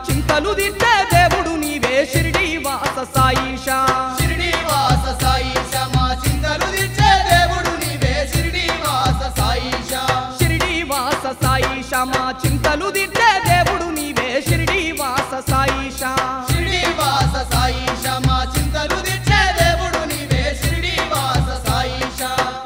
చింతలు దిట్టే దేవుడు నీవే షిరిడి వాస సాయిషా షిరిడి వాస సాయిష మా చింతలు తీర్చే దేవుడు నీవే షిరిడి వాస సాయిష షిరిడి వాస సాయిషా మా చింతలు దిట్టే దేవుడు నీవే షిరిడి వాస సాయిషా షిరిడి వాస సాయిష మా చింతలు తీర్చే దేవుడు నీవే షిరిడి వాస సాయిష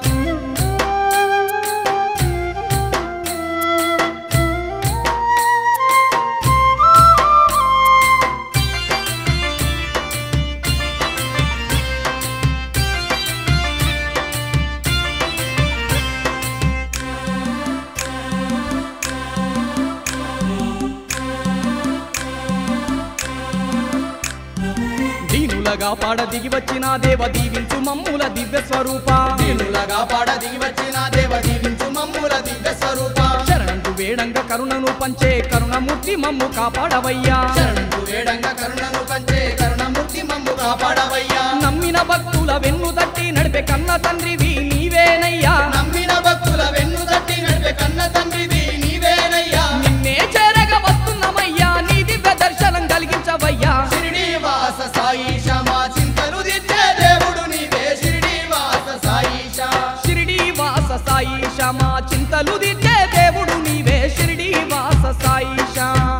దీనులగా పాడ దిగి వచ్చిన దేవ దీవించు మమ్ముల దివ్య స్వరూప దీనులగా పాడ దిగి వచ్చిన దేవ దీవించు మమ్ముల దివ్య స్వరూప శరణంటు వేడంగ కరుణను పంచే కరుణమూర్తి మమ్ము కాపాడవయ్యా శరణు వేడంగా కరుణను పంచే కరుణమూర్తి మమ్ము కాపాడవయ్యా నమ్మిన భక్తుల వెన్ను తట్టి నడిపే కన్న తండ్రివి నీవేనయ్యా నమ్మిన భక్తుల వెన్ను తట్టి నడిపే కన్న తండ్రివి నీవేనయ్యా నిన్నే చేరగా వస్తున్నామయ్యా నీ దివ్య దర్శనం కలిగించవయ్యా షిరిడి వాస సాయిష మా చింతలు తీర్చే దేవుడు నీవే షిరిడి వాస సాయిష షిరిడి వాస సాయిష మా చింతలు దిట్టే దేవుడు నీవే షిరిడి వాస సాయిష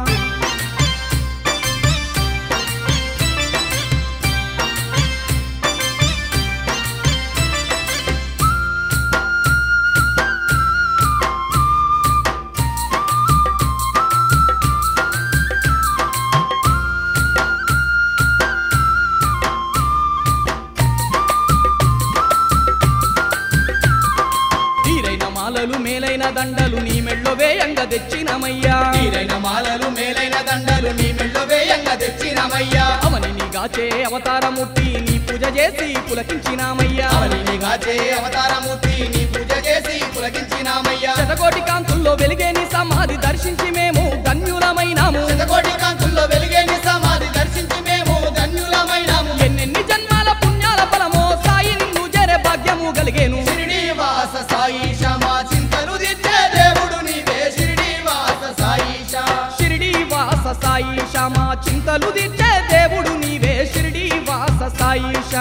తీరైన మాలలు మేలైన దండలు నీ మెళ్ళో వేయంగా తెచ్చినమయ్యా తీరైన మాలలు మేలైన దండలు నీ మెళ్ళో వేయంగా తెచ్చినమయ్యా అవని నీగాచే అవతారమూర్తి నీ పూజ చేసి పులకించినామయ్యా అవని గాచే అవతారమూర్తి నీ పూజ చేసి పులకించినామయ్యా శతకోటి కాంతుల్లో వెలిగే నీ సమాధి దర్శించి మేము ధన్యులమైనాము శతకోటి కాంతుల్లో వెలిగే నీ సమాధి దర్శించి మేము ధన్యులమైనాము ఎన్నెన్ని జన్మాల పుణ్యాల ఫలమో సాయి నిన్ను జరే భాగ్యము కలిగేను షిరిడి వాస సాయిష మా చింతలు తీర్చే దేవుడు నీవే షిరిడి వాస సాయిష షిరిడి వాస సాయిష మా చింతలు దిచ్చే దేవుడు నీవే షిరిడి వాస సాయిష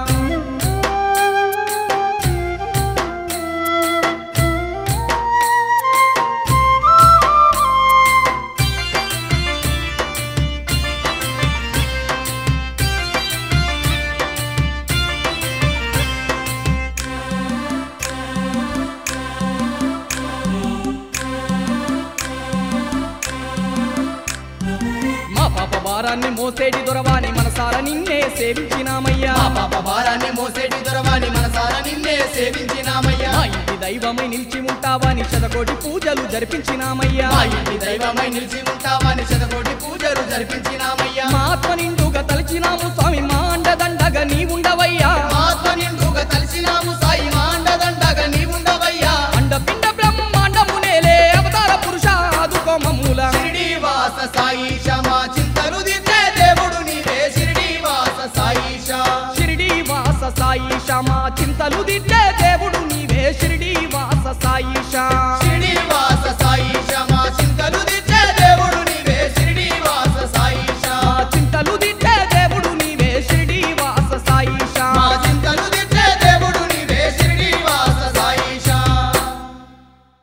మా పాప భారాన్ని మోసేటి దొరవాని మనసార నిన్నే సేవించినామయ్యా మా పాప భారాన్ని మోసేటి దొరవాని మనసారా నిన్నే సేవించినామయ్యా మా ఇంటి దైవమై నిలిచి ఉంటావని శతకోటి పూజలు జరిపించినామయ్యా మా ఇంటి దైవమై నిలిచి ఉంటావని శతకోటి పూజలు జరిపించినామయ్యా మా ఆత్మ నిండుగా తలచినాము స్వామి మా అండదండగా నీ ఉండవయ్యా ఆత్మ నిండుగా కలిసినాము సాయి మాండదండగా నీవుండవయ్యా అండపిండ బ్రహ్మాండము నేలే అవతార పురుష ఆదుకో మమ్ముల షిరిడి వాస సాయిష మా చింతలు తీర్చే దేవుడు నీవే షిరిడి వాస సాయిష షిరిడి వాస సాయిష మా చింతలు దిట్టే దేవుడు నీవే షిరిడి వాస సాయిష